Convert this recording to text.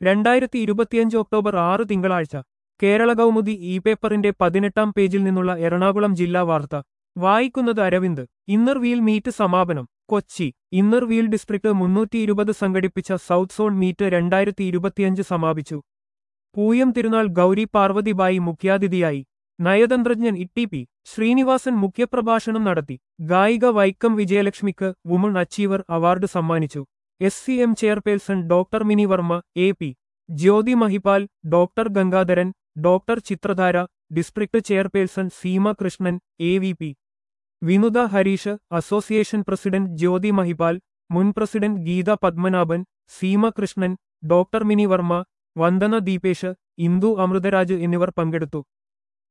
രണ്ടായിരത്തി ഇരുപത്തിയഞ്ച് ഒക്ടോബർ ആറ് തിങ്കളാഴ്ച കേരള കൗമുദി ഇ പേപ്പറിന്റെ പതിനെട്ടാം പേജിൽ നിന്നുള്ള എറണാകുളം ജില്ലാ വാർത്ത വായിക്കുന്നത് അരവിന്ദ് ഇന്നർ വീൽ മീറ്റ് സമാപനം കൊച്ചി ഇന്നർ വീൽ ഡിസ്ട്രിക്ട് മുന്നൂറ്റി ഇരുപത് സംഘടിപ്പിച്ച സൗത്ത് സോൺ മീറ്റ് രണ്ടായിരത്തി ഇരുപത്തിയഞ്ച് സമാപിച്ചു പൂയം തിരുനാൾ ഗൗരി പാർവതിബായി മുഖ്യാതിഥിയായി നയതന്ത്രജ്ഞൻ ഇ പി ശ്രീനിവാസൻ മുഖ്യപ്രഭാഷണം നടത്തി ഗായിക വൈക്കം വിജയലക്ഷ്മിക്ക് വുമൺ അച്ചീവർ അവാർഡ് സമ്മാനിച്ചു S C M chairperson doctor Mini Varma A P Jyothi Mahipal doctor Gangadharan doctor Chithradhara district chairperson Seema Krishnan A V P Vinutha Harish association president Jyothi Mahipal മുൻ പ്രസിഡന്റ് ഗീത പത്മനാഭൻ സീമ കൃഷ്ണൻ ഡോക്ടർ മിനി വർമ്മ വന്ദന ദീപേഷ് ഇന്ദു അമൃതരാജ് എന്നിവർ പങ്കെടുത്തു